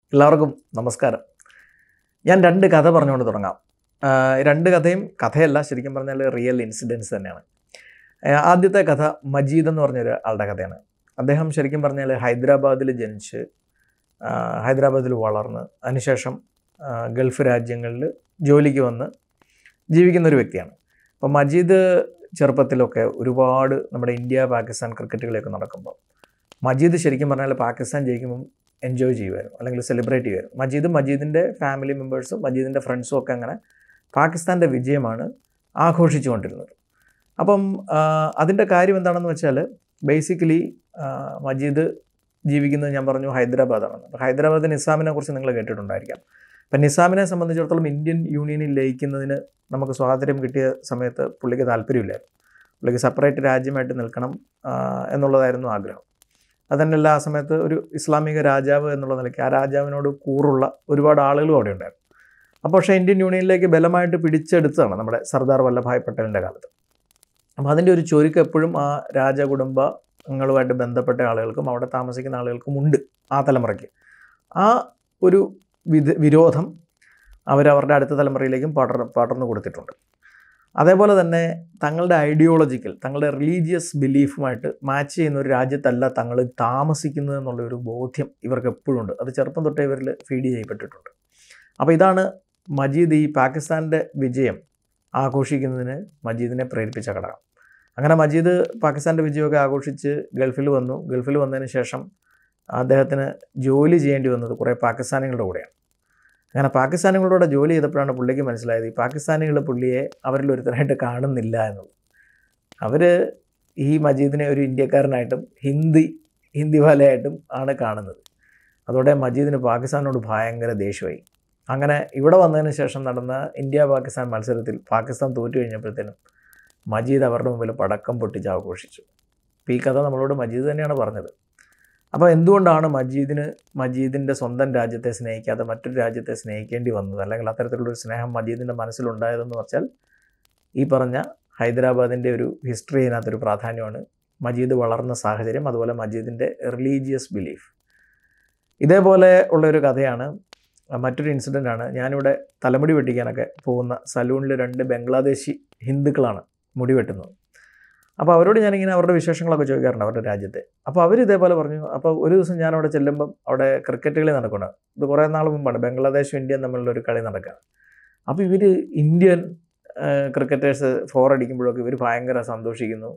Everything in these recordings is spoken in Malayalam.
എല്ലാവർക്കും നമസ്കാരം ഞാൻ രണ്ട് കഥ പറഞ്ഞുകൊണ്ട് തുടങ്ങാം ആ, രണ്ട് കഥയും കഥയല്ല ശരിക്കും പറഞ്ഞാൽ റിയൽ ഇൻസിഡൻസ് തന്നെയാണ് ആ, ആദ്യത്തെ കഥ മജീദ് എന്ന് പറഞ്ഞൊരു ആളുടെ കഥയാണ് അദ്ദേഹം ശരിക്കും പറഞ്ഞാൽ ഹൈദരാബാദിൽ ജനിച്ച് ആ, ഹൈദരാബാദിൽ വളർന്ന് അതിനുശേഷം ആ, ഗൾഫ് രാജ്യങ്ങളിൽ ജോലിക്ക് വന്ന് ജീവിക്കുന്ന ഒരു വ്യക്തിയാണ് അപ്പോൾ മജീദ് ചെറുപ്പത്തിലൊക്കെ ഒരുപാട് നമ്മുടെ ഇന്ത്യ പാകിസ്ഥാൻ ക്രിക്കറ്റുകളൊക്കെ നടക്കുമ്പോൾ മജീദ് ശരിക്കും പറഞ്ഞാൽ പാകിസ്ഥാൻ ജയിക്കുമ്പം എൻജോയ് ചെയ്യുമായിരുന്നു അല്ലെങ്കിൽ സെലിബ്രേറ്റ് ചെയ്യുമായിരുന്നു മജീദും മജീദിൻ്റെ ഫാമിലി മെമ്പേഴ്സും മജീദിൻ്റെ ഫ്രണ്ട്സും ഒക്കെ അങ്ങനെ പാകിസ്ഥാൻ്റെ വിജയമാണ് ആഘോഷിച്ചുകൊണ്ടിരുന്നത് അപ്പം അതിൻ്റെ കാര്യം എന്താണെന്ന് വെച്ചാൽ ബേസിക്കലി മജീദ് ജീവിക്കുന്നത് ഞാൻ പറഞ്ഞു ഹൈദരാബാദാണ് അപ്പോൾ ഹൈദരാബാദ് നിസാമിനെ കുറിച്ച് നിങ്ങൾ കേട്ടിട്ടുണ്ടായിരിക്കാം അപ്പം നിസാമിനെ സംബന്ധിച്ചിടത്തോളം ഇന്ത്യൻ യൂണിയനിൽ ലയിക്കുന്നതിന് നമുക്ക് സ്വാതന്ത്ര്യം കിട്ടിയ സമയത്ത് പുള്ളിക്ക് താല്പര്യമില്ലായിരുന്നു പുള്ളിക്ക് സെപ്പറേറ്റ് രാജ്യമായിട്ട് നിൽക്കണം ആ, എന്നുള്ളതായിരുന്നു ആഗ്രഹം അതന്നെയല്ല ആ സമയത്ത് ഒരു ഇസ്ലാമിക രാജാവ് എന്നുള്ള നിലയ്ക്ക് ആ രാജാവിനോട് കൂറുള്ള ഒരുപാട് ആളുകളും അവിടെ ഉണ്ടായിരുന്നു അപ്പോൾ പക്ഷേ ഇന്ത്യൻ യൂണിയനിലേക്ക് ബലമായിട്ട് പിടിച്ചെടുത്തതാണ് നമ്മുടെ സർദാർ വല്ലഭായ് പട്ടേലിൻ്റെ കാലത്ത് അപ്പോൾ അതിൻ്റെ ഒരു ചൊരുക്ക് എപ്പോഴും ആ രാജകുടുംബങ്ങളുമായിട്ട് ബന്ധപ്പെട്ട ആളുകൾക്കും അവിടെ താമസിക്കുന്ന ആളുകൾക്കും ഉണ്ട് ആ തലമുറയ്ക്ക് ആ ഒരു വിധ വിരോധം അവരവരുടെ അടുത്ത തലമുറയിലേക്കും പടർ പടർന്നു കൊടുത്തിട്ടുണ്ട് അതേപോലെ തന്നെ തങ്ങളുടെ ഐഡിയോളജിക്കൽ തങ്ങളുടെ റിലീജിയസ് ബിലീഫുമായിട്ട് മാച്ച് ചെയ്യുന്ന ഒരു രാജ്യത്തല്ല തങ്ങൾ താമസിക്കുന്നത് എന്നുള്ള ഒരു ബോധ്യം ഇവർക്ക് എപ്പോഴും ഉണ്ട് അത് ചെറുപ്പം തൊട്ടേ ഇവരിൽ ഫീഡ് ചെയ്യപ്പെട്ടിട്ടുണ്ട് അപ്പോൾ ഇതാണ് മജീദ് ഈ പാകിസ്ഥാൻ്റെ വിജയം ആഘോഷിക്കുന്നതിന് മജീദിനെ പ്രേരിപ്പിച്ച ഘടകം അങ്ങനെ മജീദ് പാകിസ്ഥാൻ്റെ വിജയമൊക്കെ ആഘോഷിച്ച് ഗൾഫിൽ വന്നു ഗൾഫിൽ വന്നതിന് ശേഷം അദ്ദേഹത്തിന് ജോലി ചെയ്യേണ്ടി വന്നത് കുറേ പാകിസ്ഥാനികളുടെ കൂടെയാണ് അങ്ങനെ പാകിസ്ഥാനികളോട് ജോലി ചെയ്തപ്പോഴാണ് പുള്ളിക്ക് മനസ്സിലായത് ഈ പാകിസ്ഥാനികൾ പുള്ളിയെ അവരിൽ ഒരുത്തരായിട്ട് കാണുന്നില്ല എന്നുള്ളത് അവർ ഈ മജീദിനെ ഒരു ഇന്ത്യക്കാരനായിട്ടും ഹിന്ദി ഹിന്ദി വാലയായിട്ടും ആണ് കാണുന്നത് അതോടെ മജീദിന് പാകിസ്ഥാനോട് ഭയങ്കര ദേഷ്യമായി അങ്ങനെ ഇവിടെ വന്നതിന് ശേഷം നടന്ന ഇന്ത്യ പാകിസ്ഥാൻ മത്സരത്തിൽ പാകിസ്ഥാൻ തോറ്റു കഴിഞ്ഞപ്പോഴത്തേനും മജീദ് അവരുടെ മുമ്പിൽ പടക്കം പൊട്ടിച്ച് ആഘോഷിച്ചു അപ്പോൾ ഈ കഥ നമ്മളോട് മജീദ് തന്നെയാണ് പറഞ്ഞത് അപ്പോൾ എന്തുകൊണ്ടാണ് മജീദിന് മജീദിൻ്റെ സ്വന്തം രാജ്യത്തെ സ്നേഹിക്കാതെ മറ്റൊരു രാജ്യത്തെ സ്നേഹിക്കേണ്ടി വന്നത് അല്ലെങ്കിൽ അത്തരത്തിലുള്ളൊരു സ്നേഹം മജീദിൻ്റെ മനസ്സിലുണ്ടായതെന്ന് വെച്ചാൽ ഈ പറഞ്ഞ ഹൈദരാബാദിൻ്റെ ഒരു ഹിസ്റ്ററി അതിനകത്തൊരു പ്രാധാന്യമാണ് മജീദ് വളർന്ന സാഹചര്യം അതുപോലെ മജീദിൻ്റെ റിലീജിയസ് ബിലീഫ് ഇതേപോലെ ഉള്ളൊരു കഥയാണ് മറ്റൊരു ഇൻസിഡൻ്റ് ആണ് ഞാനിവിടെ തലമുടി വെട്ടിക്കാനൊക്കെ പോകുന്ന സലൂണിൽ രണ്ട് ബംഗ്ലാദേശി ഹിന്ദുക്കളാണ് മുടി വെട്ടുന്നത് അപ്പോൾ അവരോട് ഞാനിങ്ങനെ അവരുടെ വിശേഷങ്ങളൊക്കെ ചോദിക്കാറുണ്ട് അവരുടെ രാജ്യത്തെ അപ്പോൾ അവർ ഇതേപോലെ പറഞ്ഞു അപ്പോൾ ഒരു ദിവസം ഞാൻ അവിടെ ചെല്ലുമ്പം അവിടെ ക്രിക്കറ്റ് കളി നടക്കണം ഇത് കുറേ നാൾ മുമ്പാണ് ബംഗ്ലാദേശും ഇന്ത്യയും തമ്മിലുള്ള ഒരു കളി നടക്കുകയാണ് അപ്പോൾ ഇവർ ഇന്ത്യൻ ക്രിക്കറ്റേഴ്സ് ഫോർ അടിക്കുമ്പോഴൊക്കെ ഇവർ ഭയങ്കര സന്തോഷിക്കുന്നു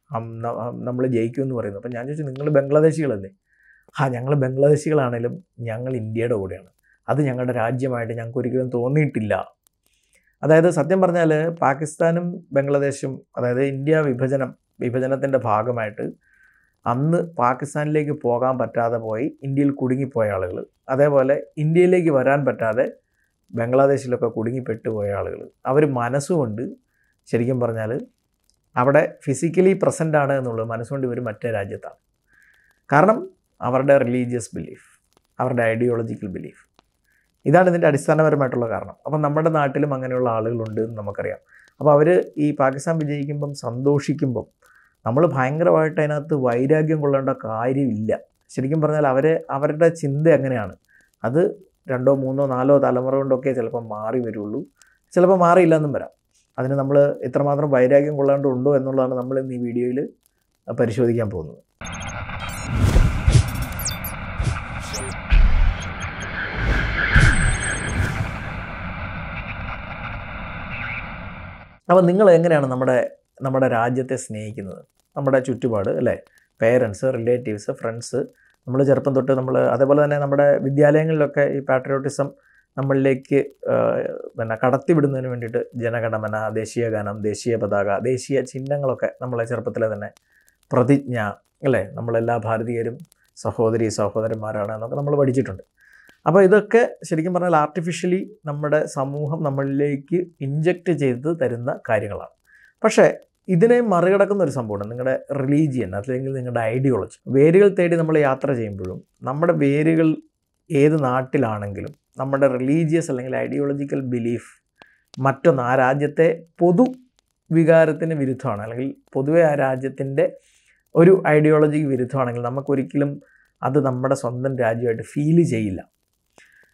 നമ്മൾ ജയിക്കുമെന്ന് പറയുന്നു അപ്പോൾ ഞാൻ ചോദിച്ചു നിങ്ങൾ ബംഗ്ലാദേശികളല്ലേ ആ ഞങ്ങൾ ബംഗ്ലാദേശികളാണേലും ഞങ്ങൾ ഇന്ത്യയുടെ കൂടെയാണ് അത് ഞങ്ങളുടെ രാജ്യമായിട്ട് ഞങ്ങൾക്ക് ഒരിക്കലും തോന്നിയിട്ടില്ല അതായത് സത്യം പറഞ്ഞാൽ പാകിസ്ഥാനും ബംഗ്ലാദേശും അതായത് ഇന്ത്യ വിഭജനം വിഭജനത്തിൻ്റെ ഭാഗമായിട്ട് അന്ന് പാകിസ്ഥാനിലേക്ക് പോകാൻ പറ്റാതെ പോയി ഇന്ത്യയിൽ കുടുങ്ങിപ്പോയ ആളുകൾ അതേപോലെ ഇന്ത്യയിലേക്ക് വരാൻ പറ്റാതെ ബംഗ്ലാദേശിലൊക്കെ കുടുങ്ങിപ്പെട്ടു പോയ ആളുകൾ അവർ മനസ്സുകൊണ്ട് ശരിക്കും പറഞ്ഞാൽ അവിടെ ഫിസിക്കലി പ്രസൻ്റ് ആണ് എന്നുള്ളത് മനസ്സുകൊണ്ട് ഇവർ മറ്റേ രാജ്യത്താണ് കാരണം അവരുടെ റിലീജിയസ് ബിലീഫ് അവരുടെ ഐഡിയോളജിക്കൽ ബിലീഫ് ഇതാണ് ഇതിൻ്റെ അടിസ്ഥാനപരമായിട്ടുള്ള കാരണം അപ്പം നമ്മുടെ നാട്ടിലും അങ്ങനെയുള്ള ആളുകളുണ്ട് എന്ന് നമുക്കറിയാം അപ്പോൾ അവർ ഈ പാകിസ്ഥാൻ വിജയിക്കുമ്പം സന്തോഷിക്കുമ്പം നമ്മൾ ഭയങ്കരമായിട്ട് അതിനകത്ത് വൈരാഗ്യം കൊള്ളേണ്ട കാര്യമില്ല ശരിക്കും പറഞ്ഞാൽ അവരെ അവരുടെ ചിന്ത എങ്ങനെയാണ് അത് രണ്ടോ മൂന്നോ നാലോ തലമുറ കൊണ്ടൊക്കെ ചിലപ്പോൾ മാറി വരുള്ളൂ ചിലപ്പോൾ മാറിയില്ലെന്നും വരാം അതിന് നമ്മൾ ഇത്രമാത്രം വൈരാഗ്യം കൊള്ളേണ്ടതുണ്ടോ എന്നുള്ളതാണ് നമ്മൾ ഇന്ന് ഈ വീഡിയോയിൽ പരിശോധിക്കാൻ പോകുന്നത് അപ്പോൾ നിങ്ങൾ എങ്ങനെയാണ് നമ്മുടെ നമ്മുടെ രാജ്യത്തെ സ്നേഹിക്കുന്നത് നമ്മുടെ ചുറ്റുപാട് അല്ലേ പേരൻസ് റിലേറ്റീവ്സ് ഫ്രണ്ട്സ് നമ്മൾ ചെറുപ്പം തൊട്ട് നമ്മൾ അതേപോലെ തന്നെ നമ്മുടെ വിദ്യാലയങ്ങളിലൊക്കെ ഈ പാട്രിയോട്ടിസം നമ്മളിലേക്ക് ആ, പിന്നെ കടത്തിവിടുന്നതിന് വേണ്ടിയിട്ട് ജനഗണമന ദേശീയ ഗാനം ദേശീയ പതാക ദേശീയ ചിഹ്നങ്ങളൊക്കെ നമ്മളെ ചെറുപ്പത്തിലെ തന്നെ പ്രതിജ്ഞ അല്ലേ നമ്മളെല്ലാ ഭാരതീയരും സഹോദരി സഹോദരന്മാരാണ് എന്നൊക്കെ നമ്മൾ പഠിച്ചിട്ടുണ്ട് അപ്പോൾ ഇതൊക്കെ ശരിക്കും പറഞ്ഞാൽ ആർട്ടിഫിഷ്യലി നമ്മുടെ സമൂഹം നമ്മളിലേക്ക് ഇഞ്ചക്റ്റ് ചെയ്ത് തരുന്ന കാര്യങ്ങളാണ് പക്ഷേ ഇതിനെ മറികടക്കുന്ന ഒരു സംഭവമാണ് നിങ്ങളുടെ റിലീജിയൻ അല്ലെങ്കിൽ നിങ്ങളുടെ ഐഡിയോളജി വേരുകൾ തേടി നമ്മൾ യാത്ര ചെയ്യുമ്പോഴും നമ്മുടെ വേരുകൾ ഏത് നാട്ടിലാണെങ്കിലും നമ്മുടെ റിലീജിയസ് അല്ലെങ്കിൽ ഐഡിയോളജിക്കൽ ബിലീഫ് മറ്റൊന്ന് ആ രാജ്യത്തെ പൊതു വികാരത്തിന് വിരുദ്ധമാണ് അല്ലെങ്കിൽ പൊതുവെ ആ രാജ്യത്തിൻ്റെ ഒരു ഐഡിയോളജിക്ക് വിരുദ്ധമാണെങ്കിൽ നമുക്കൊരിക്കലും അത് നമ്മുടെ സ്വന്തം രാജ്യമായിട്ട് ഫീൽ ചെയ്യില്ല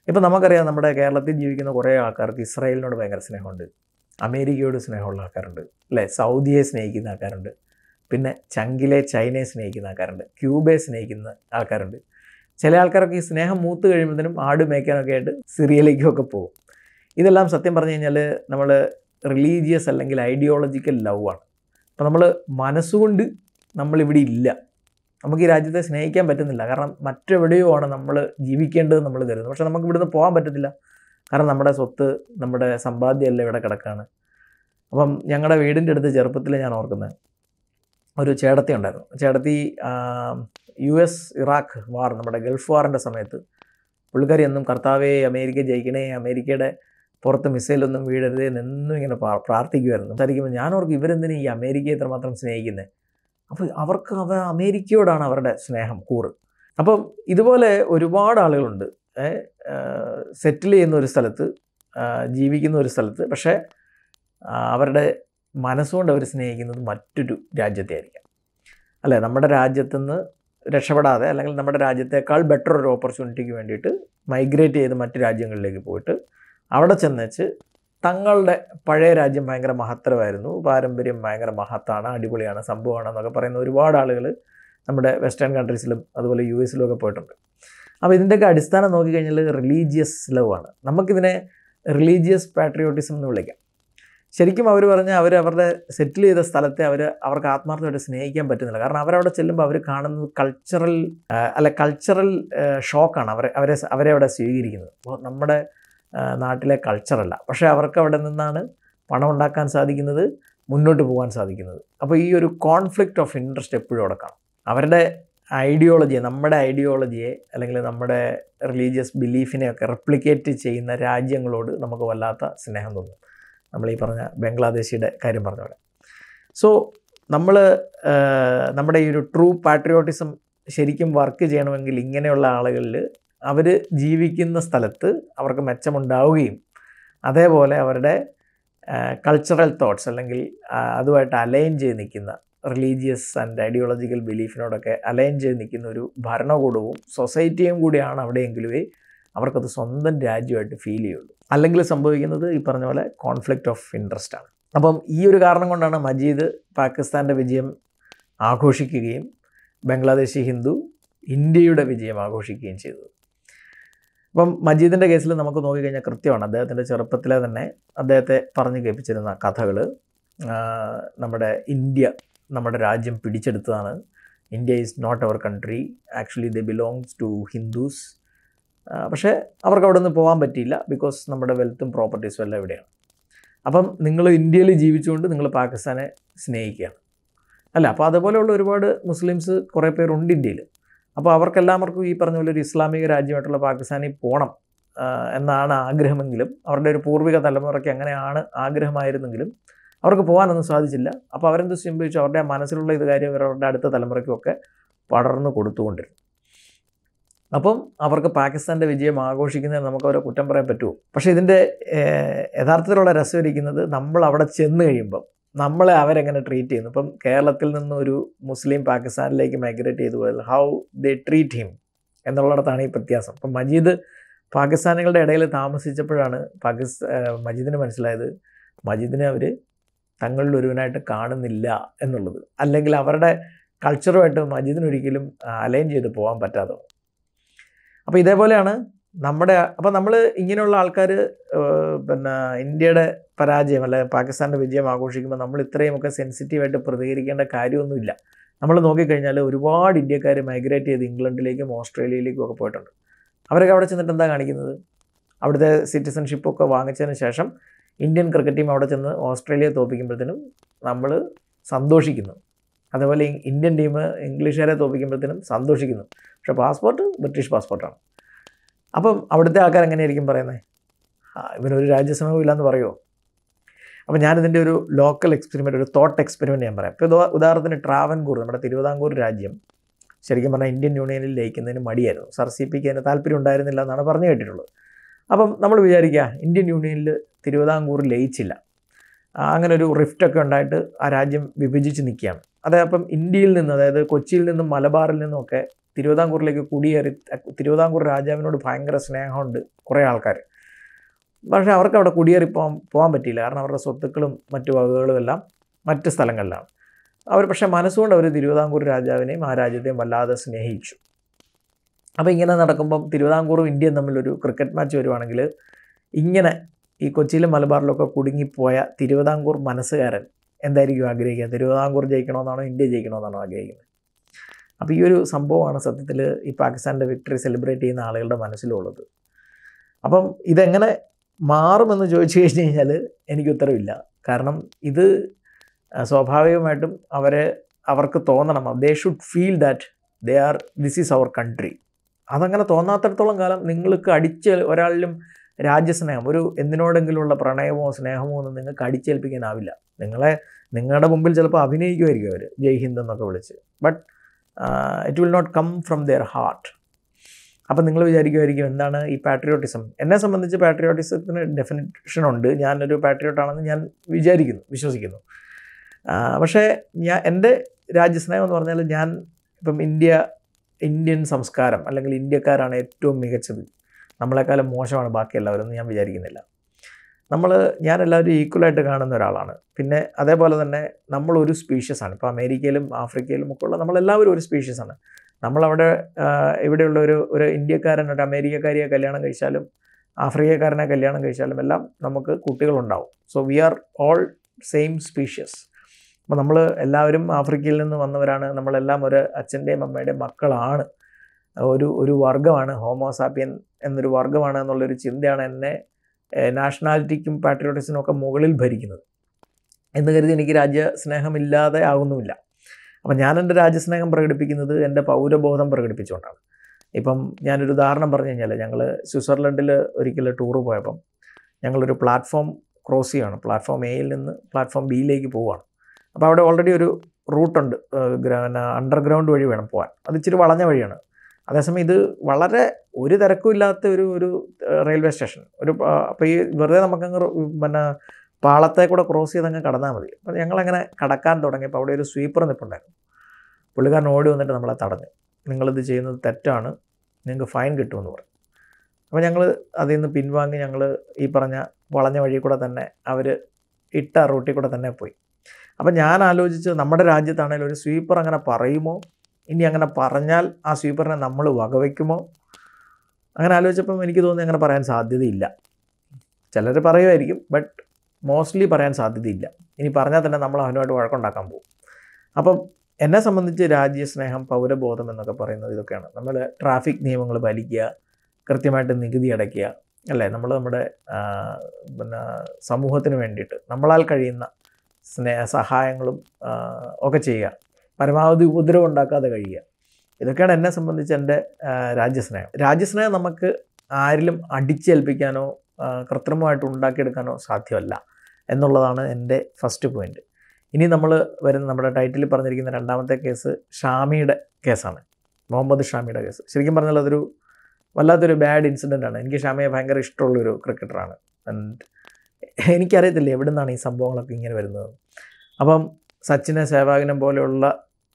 ഇപ്പം നമുക്കറിയാം നമ്മുടെ കേരളത്തിൽ ജീവിക്കുന്ന കുറേ ആൾക്കാർക്ക് ഇസ്രായേലിനോട് ഭയങ്കര സ്നേഹമുണ്ട് അമേരിക്കയോട് സ്നേഹമുള്ള ആൾക്കാരുണ്ട് അല്ലേ സൗദിയെ സ്നേഹിക്കുന്ന ആൾക്കാരുണ്ട് പിന്നെ ചങ്കിലെ ചൈനയെ സ്നേഹിക്കുന്ന ആൾക്കാരുണ്ട് ക്യൂബയെ സ്നേഹിക്കുന്ന ആൾക്കാരുണ്ട് ചില ആൾക്കാരൊക്കെ ഈ സ്നേഹം മൂത്ത് കഴിയുമ്പോഴത്തേനും ആട് മേയ്ക്കാനൊക്കെ ആയിട്ട് സിറിയയിലേക്കും ഒക്കെ പോകും ഇതെല്ലാം സത്യം പറഞ്ഞു കഴിഞ്ഞാൽ നമ്മൾ റിലീജിയസ് അല്ലെങ്കിൽ ഐഡിയോളജിക്കൽ ലവ് ആണ് അപ്പോൾ നമ്മൾ മനസ്സുകൊണ്ട് നമ്മളിവിടെ ഇല്ല നമുക്ക് ഈ രാജ്യത്തെ സ്നേഹിക്കാൻ പറ്റുന്നില്ല കാരണം മറ്റെവിടെയോ ആണ് നമ്മൾ ജീവിക്കേണ്ടത് നമ്മൾ കരുതുന്നത് പക്ഷേ നമുക്ക് ഇവിടുന്ന് പോകാൻ പറ്റത്തില്ല കാരണം നമ്മുടെ സ്വത്ത് നമ്മുടെ സമ്പാദ്യമെല്ലാം ഇവിടെ കിടക്കാണ് അപ്പം ഞങ്ങളുടെ വീടിൻ്റെ അടുത്ത് ചെറുപ്പത്തിൽ ഞാൻ ഓർക്കുന്നത് ഒരു ചേടത്തി ഉണ്ടായിരുന്നു ചേടത്തി യു എസ് ഇറാഖ് വാർ നമ്മുടെ ഗൾഫ് വാറിൻ്റെ സമയത്ത് പുള്ളിക്കാരി എന്നും കർത്താവേ അമേരിക്ക ജയിക്കണേ അമേരിക്കയുടെ പുറത്ത് മിസൈലൊന്നും വീഴരുതേ എന്നും ഇങ്ങനെ പ്രാ- പ്രാർത്ഥിക്കുമായിരുന്നു സംസാരിക്കുമ്പോൾ ഞാൻ ഓർക്കും ഇവരെന്തിനാ ഈ അമേരിക്കയെ എത്രമാത്രം സ്നേഹിക്കുന്നത് അപ്പോൾ അവർക്ക് അവ അമേരിക്കയോടാണ് അവരുടെ സ്നേഹം കൂറ് അപ്പം ഇതുപോലെ ഒരുപാട് ആളുകളുണ്ട് സെറ്റിൽ ചെയ്യുന്ന ഒരു സ്ഥലത്ത് ആ, ജീവിക്കുന്ന ഒരു സ്ഥലത്ത് പക്ഷേ ആ, അവരുടെ മനസ്സുകൊണ്ട് അവർ സ്നേഹിക്കുന്നത് മറ്റൊരു രാജ്യത്തെ ആയിരിക്കാം അല്ലേ നമ്മുടെ രാജ്യത്തുനിന്ന് രക്ഷപ്പെടാതെ അല്ലെങ്കിൽ നമ്മുടെ രാജ്യത്തേക്കാൾ ബെറ്റർ ഒരു ഓപ്പർച്യൂണിറ്റിക്ക് വേണ്ടിയിട്ട് മൈഗ്രേറ്റ് ചെയ്ത് മറ്റ് രാജ്യങ്ങളിലേക്ക് പോയിട്ട് അവിടെ ചെന്നേച്ച് തങ്ങളുടെ പഴയ രാജ്യം ഭയങ്കര മഹത്തരമായിരുന്നു പാരമ്പര്യം ഭയങ്കര മഹത്താണ് അടിപൊളിയാണ് സംഭവമാണ് എന്നൊക്കെ പറയുന്ന ഒരുപാട് ആളുകൾ നമ്മുടെ വെസ്റ്റേൺ കൺട്രീസിലും അതുപോലെ യു എസിലും ഒക്കെ പോയിട്ടുണ്ട് അപ്പോൾ ഇതിൻ്റെയൊക്കെ അടിസ്ഥാനം നോക്കിക്കഴിഞ്ഞാൽ റിലീജിയസ് ലവ് ആണ് നമുക്കിതിനെ റിലീജിയസ് പാട്രിയോട്ടിസം എന്ന് വിളിക്കാം ശരിക്കും അവർ പറഞ്ഞാൽ അവർ അവരുടെ സെറ്റിൽ ചെയ്ത സ്ഥലത്തെ അവർ അവർക്ക് ആത്മാർത്ഥമായിട്ട് സ്നേഹിക്കാൻ പറ്റുന്നില്ല കാരണം അവരവിടെ ചെല്ലുമ്പോൾ അവർ കാണുന്നത് കൾച്ചറൽ അല്ല കൾച്ചറൽ ഷോക്കാണ് അവരെ അവരെ അവരെ അവിടെ സ്വീകരിക്കുന്നത് അപ്പോൾ നമ്മുടെ ആ, നാട്ടിലെ കൾച്ചറല്ല പക്ഷേ അവർക്ക് അവിടെ നിന്നാണ് പണം ഉണ്ടാക്കാൻ സാധിക്കുന്നത് മുന്നോട്ട് പോകാൻ സാധിക്കുന്നത് അപ്പോൾ ഈ ഒരു കോൺഫ്ലിക്റ്റ് ഓഫ് ഇൻട്രസ്റ്റ് എപ്പോഴും അവിടെ കാണും അവരുടെ ഐഡിയോളജിയെ നമ്മുടെ ഐഡിയോളജിയെ അല്ലെങ്കിൽ നമ്മുടെ റിലീജിയസ് ബിലീഫിനെയൊക്കെ റെപ്ലിക്കേറ്റ് ചെയ്യുന്ന രാജ്യങ്ങളോട് നമുക്ക് വല്ലാത്ത സ്നേഹം തോന്നും നമ്മൾ ഈ പറഞ്ഞ ബംഗ്ലാദേശിയുടെ കാര്യം പറഞ്ഞ പോലെ സോ നമ്മൾ നമ്മുടെ ഈ ഒരു ട്രൂ പാട്രിയോട്ടിസം ശരിക്കും വർക്ക് ചെയ്യണമെങ്കിൽ ഇങ്ങനെയുള്ള ആളുകളിൽ അവർ ജീവിക്കുന്ന സ്ഥലത്ത് അവർക്ക് മെച്ചമുണ്ടാവുകയും അതേപോലെ അവരുടെ കൾച്ചറൽ തോട്ട്സ് അല്ലെങ്കിൽ ആ, അതുമായിട്ട് അലൈൻ ചെയ്ത് നിൽക്കുന്ന റിലീജിയസ് ആൻഡ് ഐഡിയോളജിക്കൽ ബിലീഫിനോടൊക്കെ അലൈൻ ചെയ്ത് നിൽക്കുന്ന ഒരു ഭരണകൂടവും സൊസൈറ്റിയും കൂടിയാണ് അവിടെയെങ്കിലുമേ അവർക്കത് സ്വന്തം രാജ്യമായിട്ട് ഫീൽ ചെയ്യുള്ളൂ അല്ലെങ്കിൽ സംഭവിക്കുന്നത് ഈ പറഞ്ഞ പോലെ കോൺഫ്ലിക്റ്റ് ഓഫ് ഇൻട്രസ്റ്റ് ആണ് അപ്പം ഈ ഒരു കാരണം കൊണ്ടാണ് മജീദ് പാകിസ്ഥാൻ്റെ വിജയം ആഘോഷിക്കുകയും ബംഗ്ലാദേശി ഹിന്ദു ഇന്ത്യയുടെ വിജയം ആഘോഷിക്കുകയും ചെയ്തത് അപ്പം മജീദിൻ്റെ കേസിൽ നമുക്ക് നോക്കിക്കഴിഞ്ഞാൽ കൃത്യമാണ് അദ്ദേഹത്തിൻ്റെ ചെറുപ്പത്തിലെ തന്നെ അദ്ദേഹത്തെ പറഞ്ഞു കേൾപ്പിച്ചിരുന്ന കഥകൾ നമ്മുടെ ഇന്ത്യ നമ്മുടെ രാജ്യം പിടിച്ചെടുത്തതാണ് India is not our country actually the belongs to Hindus പക്ഷേ അവർക്ക് അവിടെ നിന്ന് പോകാൻ പറ്റിയില്ല ബിക്കോസ് നമ്മുടെ വെൽത്തും പ്രോപ്പർട്ടീസും എല്ലാം ഇവിടെയാണ് അപ്പം നിങ്ങൾ ഇന്ത്യയിൽ ജീവിച്ചുകൊണ്ട് നിങ്ങൾ പാകിസ്ഥാനെ സ്നേഹിക്കുകയാണ് അല്ല അപ്പോൾ അതുപോലെയുള്ള ഒരുപാട് മുസ്ലിംസ് കുറേ പേരുണ്ട് ഇന്ത്യയിൽ അപ്പോൾ അവർക്കെല്ലാവർക്കും ഈ പറഞ്ഞ പോലെ ഒരു ഇസ്ലാമിക രാജ്യമായിട്ടുള്ള പാകിസ്ഥാനിൽ പോകണം ആ, എന്നാണ് ആഗ്രഹമെങ്കിലും അവരുടെ ഒരു പൂർവിക തലമുറയ്ക്ക് അങ്ങനെയാണ് ആഗ്രഹമായിരുന്നെങ്കിലും അവർക്ക് പോകാനൊന്നും സാധിച്ചില്ല അപ്പോൾ അവരെന്ത് സംഭവിച്ചു അവരുടെ ആ മനസ്സിലുള്ള ഇത് കാര്യം അവരുടെ അടുത്ത തലമുറയ്ക്കൊക്കെ പടർന്നു കൊടുത്തുകൊണ്ടിരുന്നു അപ്പം അവർക്ക് പാകിസ്ഥാൻ്റെ വിജയം ആഘോഷിക്കുന്നതിന് നമുക്ക് അവരെ കുറ്റം പറയാൻ പറ്റുമോ പക്ഷേ ഇതിൻ്റെ ഏഹ്, യഥാർത്ഥത്തിലുള്ള രസം ഇരിക്കുന്നത് നമ്മൾ അവിടെ ചെന്ന് കഴിയുമ്പം നമ്മളെ അവരെങ്ങനെ ട്രീറ്റ് ചെയ്യുന്നു ഇപ്പം കേരളത്തിൽ നിന്ന് ഒരു മുസ്ലിം പാകിസ്ഥാനിലേക്ക് മൈഗ്രേറ്റ് ചെയ്തു പോയാൽ ഹൗ ദേ ട്രീറ്റ് ഹിം എന്നുള്ളിടത്താണ് ഈ വ്യത്യാസം അപ്പം മജീദ് പാകിസ്ഥാനികളുടെ ഇടയിൽ താമസിച്ചപ്പോഴാണ് പാകിസ്ഥാൻ മജീദിന് മനസ്സിലായത് മജീദിനെ അവർ തങ്ങളിൽ ഒരുവനായിട്ട് കാണുന്നില്ല എന്നുള്ളത് അല്ലെങ്കിൽ അവരുടെ കൾച്ചറുമായിട്ട് മജീദിന് ഒരിക്കലും അലൈൻ ചെയ്ത് പോകാൻ പറ്റാതെ വന്നു. അപ്പോൾ ഇതേപോലെയാണ് നമ്മുടെ അപ്പോൾ നമ്മൾ ഇങ്ങനെയുള്ള ആൾക്കാർ പിന്നെ ഇന്ത്യയുടെ പരാജയം അല്ലെ പാകിസ്ഥാൻ്റെ വിജയം ആഘോഷിക്കുമ്പോൾ നമ്മൾ ഇത്രയുമൊക്കെ സെൻസിറ്റീവായിട്ട് പ്രതികരിക്കേണ്ട കാര്യമൊന്നുമില്ല നമ്മൾ നോക്കിക്കഴിഞ്ഞാൽ ഒരുപാട് ഇന്ത്യക്കാർ മൈഗ്രേറ്റ് ചെയ്ത് ഇംഗ്ലണ്ടിലേക്കും ഓസ്ട്രേലിയയിലേക്കും ഒക്കെ പോയിട്ടുണ്ട് അവരൊക്കെ അവിടെ ചെന്നിട്ട് എന്താ കാണിക്കുന്നത് അവിടുത്തെ സിറ്റിസൺഷിപ്പൊക്കെ വാങ്ങിച്ചതിന് ശേഷം ഇന്ത്യൻ ക്രിക്കറ്റ് ടീം അവിടെ ചെന്ന് ഓസ്ട്രേലിയയെ തോൽപ്പിക്കുമ്പോഴത്തേനും നമ്മൾ സന്തോഷിക്കുന്നു അതേപോലെ ഇ- ഇന്ത്യൻ ടീം ഇംഗ്ലീഷുകാരെ തോൽപ്പിക്കുമ്പോഴത്തേനും സന്തോഷിക്കുന്നു പക്ഷേ പാസ്പോർട്ട് ബ്രിട്ടീഷ് പാസ്പോർട്ടാണ് അപ്പം അവിടുത്തെ ആൾക്കാർ എങ്ങനെയായിരിക്കും പറയുന്നത് ആ ഇവനൊരു രാജ്യസ്നേഹവും ഇല്ലയെന്ന് പറയുമോ അപ്പോൾ ഞാനിതിൻ്റെ ഒരു ലോക്കൽ എക്സ്പെരിമെൻ്റ് ഒരു തോട്ട് എക്സ്പെരിമെൻ്റ് ഞാൻ പറയാം ഇപ്പോൾ ഉദാ- ഉദാഹരണത്തിന് ട്രാവൻകൂർ നമ്മുടെ തിരുവിതാംകൂർ രാജ്യം ശരിക്കും പറഞ്ഞാൽ ഇന്ത്യൻ യൂണിയനിൽ ലയിക്കുന്നതിന് മടിയായിരുന്നു സർ സി പിക്ക് അതിന് താല്പര്യം ഉണ്ടായിരുന്നില്ല എന്നാണ് പറഞ്ഞു കേട്ടിട്ടുള്ളത് അപ്പം നമ്മൾ വിചാരിക്കുക ഇന്ത്യൻ യൂണിയനിൽ തിരുവിതാംകൂർ ലയിച്ചില്ല ആ, അങ്ങനെ ഒരു റിഫ്റ്റൊക്കെ ഉണ്ടായിട്ട് ആ രാജ്യം വിഭജിച്ച് നിൽക്കുകയാണ് അതെ അപ്പം ഇന്ത്യയിൽ നിന്ന് അതായത് കൊച്ചിയിൽ നിന്നും മലബാറിൽ നിന്നുമൊക്കെ തിരുവിതാംകൂറിലേക്ക് കുടിയേറി തിരുവിതാംകൂർ രാജാവിനോട് ഭയങ്കര സ്നേഹമുണ്ട് കുറേ ആൾക്കാർ പക്ഷേ അവർക്ക് അവിടെ കുടിയേറി പോകാൻ പോകാൻ പറ്റിയില്ല കാരണം അവരുടെ സ്വത്തുക്കളും മറ്റു വകകളും എല്ലാം മറ്റ് സ്ഥലങ്ങളിലാണ് അവർ പക്ഷേ മനസ്സുകൊണ്ട് അവർ തിരുവിതാംകൂർ രാജാവിനെയും ആ രാജ്യത്തെയും വല്ലാതെ സ്നേഹിച്ചു അപ്പോൾ ഇങ്ങനെ നടക്കുമ്പം തിരുവിതാംകൂറും ഇന്ത്യയും തമ്മിലൊരു ക്രിക്കറ്റ് മാച്ച് വരുവാണെങ്കിൽ ഇങ്ങനെ ഈ കൊച്ചിയിലും മലബാറിലൊക്കെ കുടുങ്ങിപ്പോയ തിരുവിതാംകൂർ മനസ്സുകാരൻ എന്തായിരിക്കും ആഗ്രഹിക്കുക തിരുവിതാംകൂർ ജയിക്കണമെന്നാണോ ഇന്ത്യ ജയിക്കണമെന്നാണോ ആഗ്രഹിക്കുന്നത് അപ്പോൾ ഈ ഒരു സംഭവമാണ് സത്യത്തിൽ ഈ പാകിസ്ഥാൻ്റെ വിക്ടറി സെലിബ്രേറ്റ് ചെയ്യുന്ന ആളുകളുടെ മനസ്സിലുള്ളത് അപ്പം ഇതെങ്ങനെ മാറുമെന്ന് ചോദിച്ചു കഴിഞ്ഞ് കഴിഞ്ഞാൽ എനിക്ക് ഉത്തരവില്ല കാരണം ഇത് ആ, സ്വാഭാവികമായിട്ടും അവരെ അവർക്ക് തോന്നണം they should feel that they are this is our country അതങ്ങനെ തോന്നാത്തിടത്തോളം കാലം നിങ്ങൾക്ക് അടിച്ച് ഒരാളിലും രാജ്യസ്നേഹം ഒരു എന്തിനോടെങ്കിലുമുള്ള പ്രണയമോ സ്നേഹമോ ഒന്നും നിങ്ങൾക്ക് അടിച്ചേൽപ്പിക്കാനാവില്ല നിങ്ങളെ നിങ്ങളുടെ മുമ്പിൽ ചിലപ്പോൾ അഭിനയിക്കുമായിരിക്കും അവർ ജയ് ഹിന്ദ് എന്നൊക്കെ വിളിച്ച് but it will not come from their heart അപ്പം നിങ്ങൾ വിചാരിക്കുമായിരിക്കും എന്താണ് ഈ പാട്രിയോട്ടിസം എന്നെ സംബന്ധിച്ച് പാട്രിയോട്ടിസത്തിന് ഡെഫിനിഷൻ ഉണ്ട് ഞാനൊരു പാട്രിയോട്ടാണെന്ന് ഞാൻ വിചാരിക്കുന്നു വിശ്വസിക്കുന്നു ആ, പക്ഷേ ഞാൻ എൻ്റെ രാജ്യസ്നേഹം എന്ന് പറഞ്ഞാൽ ഞാൻ ഇപ്പം ഇന്ത്യ ഇന്ത്യൻ സംസ്കാരം അല്ലെങ്കിൽ ഇന്ത്യക്കാരാണ് ഏറ്റവും മികച്ചത് നമ്മളെക്കാളും മോശമാണ് ബാക്കി എല്ലാവരും എന്ന് ഞാൻ വിചാരിക്കുന്നില്ല നമ്മൾ ഞാൻ എല്ലാവരും ഈക്വലായിട്ട് കാണുന്ന ഒരാളാണ് പിന്നെ അതേപോലെ തന്നെ നമ്മളൊരു സ്പീഷ്യസാണ് ഇപ്പോൾ അമേരിക്കയിലും ആഫ്രിക്കയിലും ഒക്കെ ഉള്ള നമ്മളെല്ലാവരും ഒരു സ്പീഷ്യസാണ് നമ്മളവിടെ ആ, ഇവിടെയുള്ള ഒരു ഒരു ഇന്ത്യക്കാരൻ ഒരു അമേരിക്കക്കാരിയെ കല്യാണം കഴിച്ചാലും ആഫ്രിക്കക്കാരനെ കല്യാണം കഴിച്ചാലും എല്ലാം നമുക്ക് കുട്ടികളുണ്ടാവും so we are all same species അപ്പോൾ നമ്മൾ എല്ലാവരും ആഫ്രിക്കയിൽ നിന്ന് വന്നവരാണ് നമ്മളെല്ലാം ഒരു അച്ഛൻ്റെയും അമ്മയുടെയും മക്കളാണ് ഒരു ഒരു വർഗ്ഗമാണ് ഹോമോസാപ്പിയൻ എന്നൊരു വർഗ്ഗമാണ് എന്നുള്ളൊരു ചിന്തയാണ് എന്നെ നാഷണാലിറ്റിക്കും പാട്രിയോട്ടിസിനും ഒക്കെ മുകളിൽ ഭരിക്കുന്നത് എന്ന് കരുതി എനിക്ക് രാജ്യസ്നേഹമില്ലാതെ ആകുന്നുമില്ല അപ്പം ഞാൻ എൻ്റെ രാജ്യസ്നേഹം പ്രകടിപ്പിക്കുന്നത് എൻ്റെ പൗരബോധം പ്രകടിപ്പിച്ചുകൊണ്ടാണ് ഇപ്പം ഞാനൊരു ഉദാഹരണം പറഞ്ഞു കഴിഞ്ഞാൽ ഞങ്ങൾ സ്വിറ്റ്സർലൻഡിൽ ഒരിക്കൽ ടൂറ് പോയപ്പം ഞങ്ങളൊരു പ്ലാറ്റ്ഫോം ക്രോസ് ചെയ്യുകയാണ് പ്ലാറ്റ്ഫോം എയിൽ നിന്ന് പ്ലാറ്റ്ഫോം ബിയിലേക്ക് പോവുകയാണ് അപ്പോൾ അവിടെ ഓൾറെഡി ഒരു റൂട്ടുണ്ട് പിന്നെ അണ്ടർഗ്രൗണ്ട് വഴി വേണം പോകാൻ അത് ഇച്ചിരി വളഞ്ഞ വഴിയാണ് അതേസമയം ഇത് വളരെ ഒരു തിരക്കും ഇല്ലാത്ത ഒരു ഒരു റെയിൽവേ സ്റ്റേഷൻ ഒരു അപ്പോൾ ഈ വെറുതെ നമുക്കങ്ങ് റോ- പിന്നെ പാളത്തെ കൂടെ ക്രോസ് ചെയ്ത് അങ്ങ് കടന്നാൽ മതി അപ്പോൾ ഞങ്ങളങ്ങനെ കടക്കാൻ തുടങ്ങിയപ്പോൾ അവിടെ ഒരു സ്വീപ്പർ നിൽപ്പുണ്ടായിരുന്നു പുള്ളിക്കാരൻ ഓടി വന്നിട്ട് നമ്മളെ തടഞ്ഞു നിങ്ങളിത് ചെയ്യുന്നത് തെറ്റാണ് നിങ്ങൾക്ക് ഫൈൻ കിട്ടുമെന്ന് പറഞ്ഞു അപ്പോൾ ഞങ്ങൾ അതിൽ നിന്ന് പിൻവാങ്ങി ഞങ്ങൾ ഈ പറഞ്ഞ വളഞ്ഞ വഴി കൂടെ തന്നെ അവർ ഇട്ട റൂട്ടിൽ കൂടെ തന്നെ പോയി അപ്പം ഞാൻ ആലോചിച്ച് നമ്മുടെ രാജ്യത്താണെങ്കിൽ ഒരു സ്വീപ്പർ അങ്ങനെ പറയുമോ ഇനി അങ്ങനെ പറഞ്ഞാൽ ആ സ്വീപ്പറിനെ നമ്മൾ വകവയ്ക്കുമോ അങ്ങനെ ആലോചിച്ചപ്പം എനിക്ക് തോന്നി അങ്ങനെ പറയാൻ സാധ്യതയില്ല ചിലർ പറയുമായിരിക്കും ബട്ട് മോസ്റ്റ്ലി പറയാൻ സാധ്യതയില്ല ഇനി പറഞ്ഞാൽ തന്നെ നമ്മൾ അവനുമായിട്ട് വഴക്കുണ്ടാക്കാൻ പോകും അപ്പം എന്നെ സംബന്ധിച്ച് രാജ്യസ്നേഹം പൗരബോധം എന്നൊക്കെ പറയുന്നത് ഇതൊക്കെയാണ് നമ്മൾ ട്രാഫിക് നിയമങ്ങൾ പാലിക്കുക കൃത്യമായിട്ട് നികുതി അടയ്ക്കുക അല്ലേ നമ്മൾ നമ്മുടെ ആ, പിന്നെ സമൂഹത്തിന് വേണ്ടിയിട്ട് നമ്മളാൽ കഴിയുന്ന സ്നേഹ സഹായങ്ങളും ആ, ഒക്കെ ചെയ്യുക പരമാവധി ഉപദ്രവം ഉണ്ടാക്കാതെ കഴിയുക ഇതൊക്കെയാണ് എന്നെ സംബന്ധിച്ച് എൻ്റെ ആ, രാജ്യസ്നേഹം രാജ്യസ്നേഹം നമുക്ക് ആരിലും അടിച്ചേൽപ്പിക്കാനോ ആ, കൃത്രിമമായിട്ട് ഉണ്ടാക്കിയെടുക്കാനോ സാധ്യമല്ല എന്നുള്ളതാണ് എൻ്റെ ഫസ്റ്റ് പോയിന്റ് ഇനി നമ്മൾ വരുന്ന നമ്മുടെ ടൈറ്റിൽ പറഞ്ഞിരിക്കുന്ന രണ്ടാമത്തെ കേസ് ഷാമിയുടെ കേസാണ് മുഹമ്മദ് ഷാമിയുടെ കേസ് ശരിക്കും പറഞ്ഞാൽ അതൊരു വല്ലാത്തൊരു ബാഡ് ഇൻസിഡൻ്റ് ആണ് എനിക്ക് ഷാമിയെ ഭയങ്കര ഇഷ്ടമുള്ളൊരു ക്രിക്കറ്ററാണ് ആൻഡ് എനിക്കറിയത്തില്ല എവിടെ നിന്നാണ് ഈ സംഭവങ്ങളൊക്കെ ഇങ്ങനെ വരുന്നത് അപ്പം സച്ചിനെ സേവാഗിനെ പോലെയുള്ള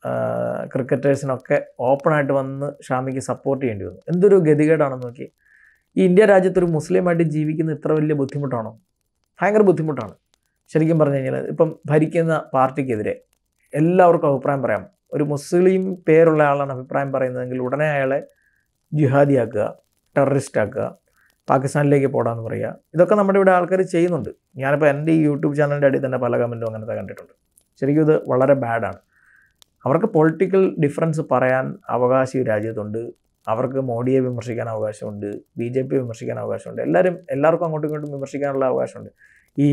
ക്രിക്കറ്റേഴ്സിനൊക്കെ ഓപ്പണായിട്ട് വന്ന് ഷാമിക്ക് സപ്പോർട്ട് ചെയ്യേണ്ടി വന്നു എന്തൊരു ഗതികേടാണെന്ന് നോക്കി ഈ ഇന്ത്യ രാജ്യത്തൊരു മുസ്ലിമായിട്ട് ജീവിക്കുന്ന ഇത്ര വലിയ ബുദ്ധിമുട്ടാണോ ഭയങ്കര ബുദ്ധിമുട്ടാണ് ശരിക്കും പറഞ്ഞു കഴിഞ്ഞാൽ ഇപ്പം ഭരിക്കുന്ന പാർട്ടിക്കെതിരെ എല്ലാവർക്കും അഭിപ്രായം പറയാം ഒരു മുസ്ലിം പേരുള്ള ആളാണ് അഭിപ്രായം പറയുന്നതെങ്കിൽ ഉടനെ അയാളെ ജിഹാദിയാക്കുക ടെററിസ്റ്റ് ആക്കുക പാകിസ്ഥാനിലേക്ക് പോടാന്ന് പറയുക ഇതൊക്കെ നമ്മുടെ ഇവിടെ ആൾക്കാർ ചെയ്യുന്നുണ്ട് ഞാനിപ്പോൾ എൻ്റെ ഈ യൂട്യൂബ് ചാനലിൻ്റെ അടിയിൽ തന്നെ പല കമൻറ്റും അങ്ങനത്തെ കണ്ടിട്ടുണ്ട് ശരിക്കും ഇത് വളരെ ബാഡാണ് അവർക്ക് പൊളിറ്റിക്കൽ ഡിഫറൻസ് പറയാൻ അവകാശം ഈ രാജ്യത്തുണ്ട് അവർക്ക് മോഡിയെ വിമർശിക്കാൻ അവകാശമുണ്ട് ബി ജെ പി വിമർശിക്കാൻ അവകാശമുണ്ട് എല്ലാവരും എല്ലാവർക്കും അങ്ങോട്ടും ഇങ്ങോട്ടും വിമർശിക്കാനുള്ള അവകാശമുണ്ട് ഈ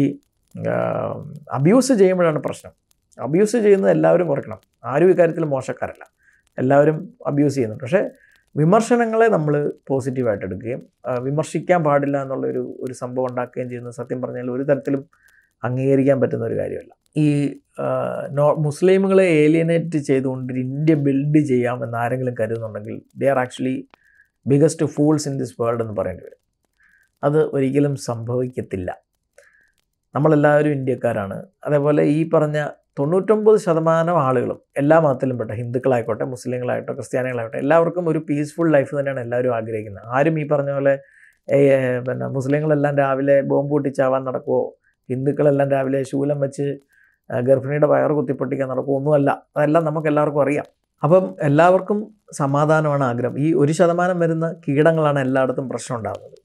അബ്യൂസ് ചെയ്യുമ്പോഴാണ് പ്രശ്നം അബ്യൂസ് ചെയ്യുന്നത് എല്ലാവരും കുറയ്ക്കണം ആരും ഇക്കാര്യത്തിൽ മോശക്കാരല്ല എല്ലാവരും അബ്യൂസ് ചെയ്യുന്നുണ്ട് പക്ഷേ വിമർശനങ്ങളെ നമ്മൾ പോസിറ്റീവായിട്ട് എടുക്കുകയും ആ, വിമർശിക്കാൻ പാടില്ല എന്നുള്ളൊരു ഒരു സംഭവം ഉണ്ടാക്കുകയും ചെയ്യുന്നത് സത്യം പറഞ്ഞാൽ ഒരു തരത്തിലും അംഗീകരിക്കാൻ പറ്റുന്ന ഒരു കാര്യമല്ല ഈ ആ, നോ മുസ്ലിമുകളെ ഏലിയനേറ്റ് ചെയ്തുകൊണ്ട് ഒരു ഇന്ത്യ ബിൽഡ് ചെയ്യാമെന്ന് ആരെങ്കിലും കരുതുന്നുണ്ടെങ്കിൽ they are actually biggest fools in this world എന്ന് പറയേണ്ടി വരും അത് ഒരിക്കലും സംഭവിക്കത്തില്ല നമ്മളെല്ലാവരും ഇന്ത്യക്കാരാണ് അതേപോലെ ഈ പറഞ്ഞ തൊണ്ണൂറ്റൊമ്പത് ശതമാനം ആളുകളും എല്ലാ മതത്തിലും പെട്ട ഹിന്ദുക്കളായിക്കോട്ടെ മുസ്ലിങ്ങളായിട്ടോ ക്രിസ്ത്യാനികളായിക്കോട്ടെ എല്ലാവർക്കും ഒരു പീസ്ഫുൾ ലൈഫ് തന്നെയാണ് എല്ലാവരും ആഗ്രഹിക്കുന്നത് ആരും ഈ പറഞ്ഞ പോലെ ഏയ്, ഏ, പിന്നെ മുസ്ലിങ്ങളെല്ലാം രാവിലെ ബോംബ് പൊട്ടിച്ചാവാൻ നടക്കുമോ ഹിന്ദുക്കളെല്ലാം രാവിലെ ശൂലം വെച്ച് ആ, ഗർഭിണിയുടെ വയറ് കുത്തിപ്പൊട്ടിക്കാൻ നടക്കുമോ ഒന്നുമല്ല അതെല്ലാം നമുക്ക് എല്ലാവർക്കും അറിയാം അപ്പം എല്ലാവർക്കും സമാധാനമാണ് ആഗ്രഹം ഈ ഒരു ശതമാനം വരുന്ന കീടങ്ങളാണ് എല്ലായിടത്തും പ്രശ്നം ഉണ്ടാകുന്നത്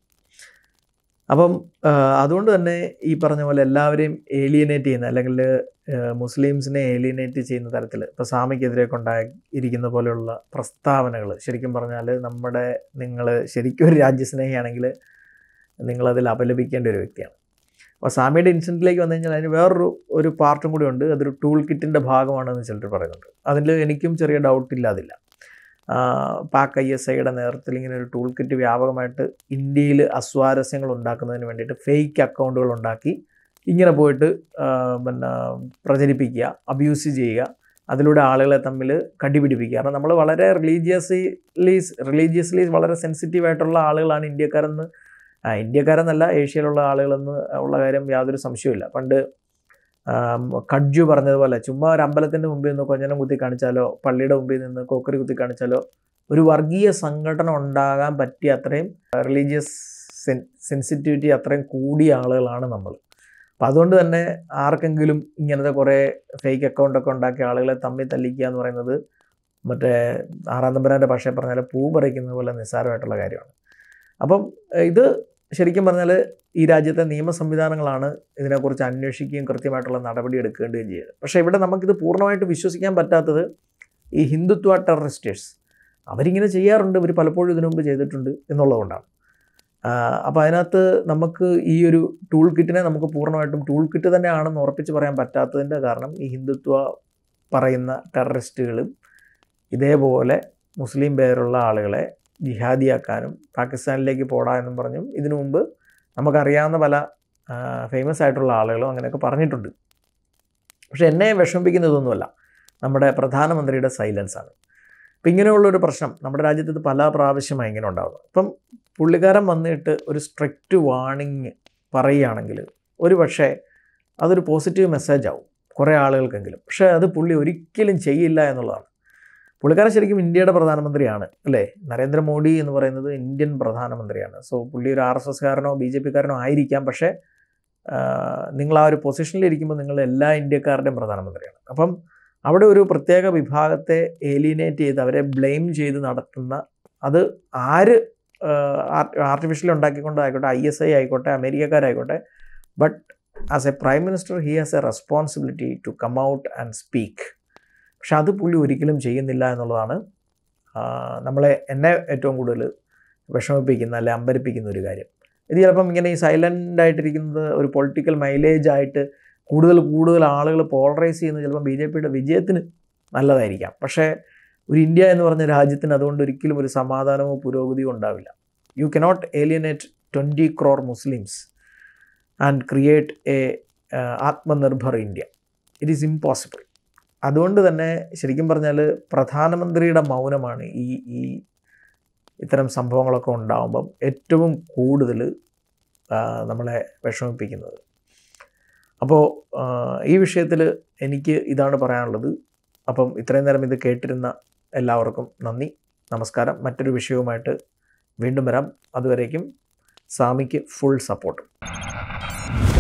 അപ്പം ആ, അതുകൊണ്ട് തന്നെ ഈ പറഞ്ഞ പോലെ എല്ലാവരെയും ഏലിയനേറ്റ് ചെയ്യുന്ന അല്ലെങ്കിൽ ആ, മുസ്ലിംസിനെ ഏലിയനേറ്റ് ചെയ്യുന്ന തരത്തിൽ ഇപ്പോൾ സ്വാമിക്കെതിരെ കൊണ്ടായി ഇരിക്കുന്ന പോലെയുള്ള പ്രസ്താവനകൾ ശരിക്കും പറഞ്ഞാൽ നമ്മുടെ നിങ്ങൾ ശരിക്കും ഒരു രാജ്യസ്നേഹിയാണെങ്കിൽ നിങ്ങളതിൽ അപലപിക്കേണ്ട ഒരു വ്യക്തിയാണ് അപ്പോൾ സ്വാമിയുടെ ഇൻസിഡൻറ്റിലേക്ക് വന്നു കഴിഞ്ഞാൽ അതിന് വേറൊരു ഒരു പാർട്ടും കൂടി ഉണ്ട് അതൊരു ടൂൾ കിറ്റിൻ്റെ ഭാഗമാണെന്ന് ചിലർ പറയുന്നുണ്ട് അതിൽ എനിക്കും ചെറിയ ഡൗട്ടില്ല അതില്ല ആ, പാക് ഐ എസ് ഐയുടെ നേതൃത്വത്തിൽ ഇങ്ങനെ ഒരു ടൂൾ കിറ്റ് വ്യാപകമായിട്ട് ഇന്ത്യയിൽ അസ്വാരസ്യങ്ങൾ ഉണ്ടാക്കുന്നതിന് വേണ്ടിയിട്ട് ഫേക്ക് അക്കൗണ്ടുകൾ ഉണ്ടാക്കി ഇങ്ങനെ പോയിട്ട് ആ, പിന്നെ പ്രചരിപ്പിക്കുക അബ്യൂസ് ചെയ്യുക അതിലൂടെ ആളുകളെ തമ്മിൽ കടിപിടിപ്പിക്കുക കാരണം നമ്മൾ വളരെ റിലീജിയസ്ലി റിലീജിയസ്ലി വളരെ സെൻസിറ്റീവ് ആയിട്ടുള്ള ആളുകളാണ് ഇന്ത്യക്കാരെന്ന് ആ, ഇന്ത്യക്കാരെന്നല്ല ഏഷ്യയിലുള്ള ആളുകളെന്ന് ഉള്ള കാര്യം യാതൊരു സംശയവുമില്ല പണ്ട് ആം, കഡ്ജു പറഞ്ഞതുപോലെ ചുമ്മാ ഒരു അമ്പലത്തിൻ്റെ മുമ്പിൽ നിന്ന് കൊഞ്ഞനം കുത്തി കാണിച്ചാലോ പള്ളിയുടെ മുമ്പിൽ നിന്ന് കൊക്കറി കുത്തി കാണിച്ചാലോ ഒരു വർഗീയ സംഘടന ഉണ്ടാകാൻ പറ്റിയ അത്രയും റിലീജിയസ് സെൻ സെൻസിറ്റിവിറ്റി അത്രയും കൂടിയ ആളുകളാണ് നമ്മൾ അപ്പം അതുകൊണ്ട് തന്നെ ആർക്കെങ്കിലും ഇങ്ങനത്തെ കുറേ ഫേക്ക് അക്കൗണ്ടൊക്കെ ഉണ്ടാക്കിയ ആളുകളെ തമ്മിൽ തല്ലിക്കുക എന്ന് പറയുന്നത് മറ്റേ ആറാം തമ്പരാൻ്റെ ഭാഷയിൽ പറഞ്ഞാൽ പൂ പറിക്കുന്നത് പോലെ നിസ്സാരമായിട്ടുള്ള കാര്യമാണ് അപ്പം ഏഹ്, ഇത് ശരിക്കും പറഞ്ഞാൽ ഈ രാജ്യത്തെ നിയമ സംവിധാനങ്ങളാണ് ഇതിനെക്കുറിച്ച് അന്വേഷിക്കുകയും കൃത്യമായിട്ടുള്ള നടപടി എടുക്കേണ്ടതും ചെയ്യുന്നത് പക്ഷേ ഇവിടെ നമുക്കിത് പൂർണ്ണമായിട്ട് വിശ്വസിക്കാൻ പറ്റാത്തത് ഈ ഹിന്ദുത്വ ടെററിസ്റ്റേഴ്സ് അവരിങ്ങനെ ചെയ്യാറുണ്ട് ഇവർ പലപ്പോഴും ഇതിനു മുമ്പ് ചെയ്തിട്ടുണ്ട് എന്നുള്ളതുകൊണ്ടാണ് അപ്പോൾ അതിനകത്ത് നമുക്ക് ഈ ഒരു ടൂൾ കിറ്റിനെ നമുക്ക് പൂർണ്ണമായിട്ടും ടൂൾ കിറ്റ് തന്നെയാണെന്ന് ഉറപ്പിച്ച് പറയാൻ പറ്റാത്തതിൻ്റെ കാരണം ഈ ഹിന്ദുത്വ പറയുന്ന ടെററിസ്റ്റുകളും ഇതേപോലെ മുസ്ലിം പേരുള്ള ആളുകളെ ജിഹാദിയാക്കാനും പാകിസ്ഥാനിലേക്ക് പോടാ എന്നും പറഞ്ഞും ഇതിനു മുമ്പ് നമുക്കറിയാവുന്ന പല ഫേമസ് ആയിട്ടുള്ള ആളുകളും അങ്ങനെയൊക്കെ പറഞ്ഞിട്ടുണ്ട് പക്ഷെ എന്നെ വിഷമിപ്പിക്കുന്നതൊന്നുമല്ല നമ്മുടെ പ്രധാനമന്ത്രിയുടെ സൈലൻസ് ആണ് അപ്പം ഇങ്ങനെയുള്ളൊരു പ്രശ്നം നമ്മുടെ രാജ്യത്ത് ഇത് പല പ്രാവശ്യമായി ഇങ്ങനെ ഉണ്ടാകുന്നു ഇപ്പം പുള്ളിക്കാരൻ വന്നിട്ട് ഒരു സ്ട്രിക്റ്റ് വാണിംഗ് പറയുകയാണെങ്കിൽ ഒരു പക്ഷേ അതൊരു പോസിറ്റീവ് മെസ്സേജ് ആവും കുറേ ആളുകൾക്കെങ്കിലും പക്ഷേ അത് പുള്ളി ഒരിക്കലും ചെയ്യില്ല എന്നുള്ളതാണ് പുള്ളിക്കാരൻ ശരിക്കും ഇന്ത്യയുടെ പ്രധാനമന്ത്രിയാണ് അല്ലേ നരേന്ദ്രമോദി എന്ന് പറയുന്നത് ഇന്ത്യൻ പ്രധാനമന്ത്രിയാണ് സോ പുള്ളി ഒരു ആർ എസ് എസ്കാരനോ ബി ജെ പിക്കാരനോ ആയിരിക്കാം പക്ഷേ ആ, നിങ്ങൾ ആ ഒരു പൊസിഷനിൽ ഇരിക്കുമ്പോൾ നിങ്ങൾ എല്ലാ ഇന്ത്യക്കാരുടെയും പ്രധാനമന്ത്രിയാണ് അപ്പം അവിടെ ഒരു പ്രത്യേക വിഭാഗത്തെ ഏലിയനേറ്റ് ചെയ്ത് അവരെ ബ്ലെയിം ചെയ്ത് നടത്തുന്ന അത് ആര് ആർട്ടിഫിഷ്യൽ ഉണ്ടാക്കിക്കൊണ്ടായിക്കോട്ടെ ഐ എസ് ഐ ആയിക്കോട്ടെ അമേരിക്കക്കാരായിക്കോട്ടെ but as a prime minister he has a responsibility to come out and speak പക്ഷെ അത് പുള്ളി ഒരിക്കലും ചെയ്യുന്നില്ല എന്നുള്ളതാണ് ആ, നമ്മളെ എന്നെ ഏറ്റവും കൂടുതൽ വിഷമിപ്പിക്കുന്ന അല്ലെ അമ്പരിപ്പിക്കുന്ന ഒരു കാര്യം ഇത് ചിലപ്പം ഇങ്ങനെ ഈ സൈലൻ്റ് ആയിട്ടിരിക്കുന്നത് ഒരു പൊളിറ്റിക്കൽ മൈലേജ് ആയിട്ട് കൂടുതൽ കൂടുതൽ ആളുകൾ പോളറൈസ് ചെയ്യുന്നത് ചിലപ്പം ബി ജെ പിയുടെ വിജയത്തിന് നല്ലതായിരിക്കാം പക്ഷേ ഒരു ഇന്ത്യ എന്ന് പറഞ്ഞ രാജ്യത്തിന് അതുകൊണ്ട് ഒരിക്കലും ഒരു സമാധാനമോ പുരോഗതിയോ ഉണ്ടാവില്ല you cannot alienate twenty crore Muslims and create a Atmanirbhar India it is impossible അതുകൊണ്ട് തന്നെ ശരിക്കും പറഞ്ഞാൽ പ്രധാനമന്ത്രിയുടെ മൗനമാണ് ഈ ഈ ഇത്തരം സംഭവങ്ങളൊക്കെ ഉണ്ടാകുമ്പം ഏറ്റവും കൂടുതൽ നമ്മളെ വിഷമിപ്പിക്കുന്നത് അപ്പോൾ ഈ വിഷയത്തിൽ എനിക്ക് ഇതാണ് പറയാനുള്ളത് അപ്പം ഇത്രയും നേരം ഇത് കേട്ടിരുന്ന എല്ലാവർക്കും നന്ദി നമസ്കാരം മറ്റൊരു വിഷയവുമായിട്ട് വീണ്ടും വരാം അതുവരേക്കും സാമിക്ക് ഫുൾ സപ്പോർട്ട്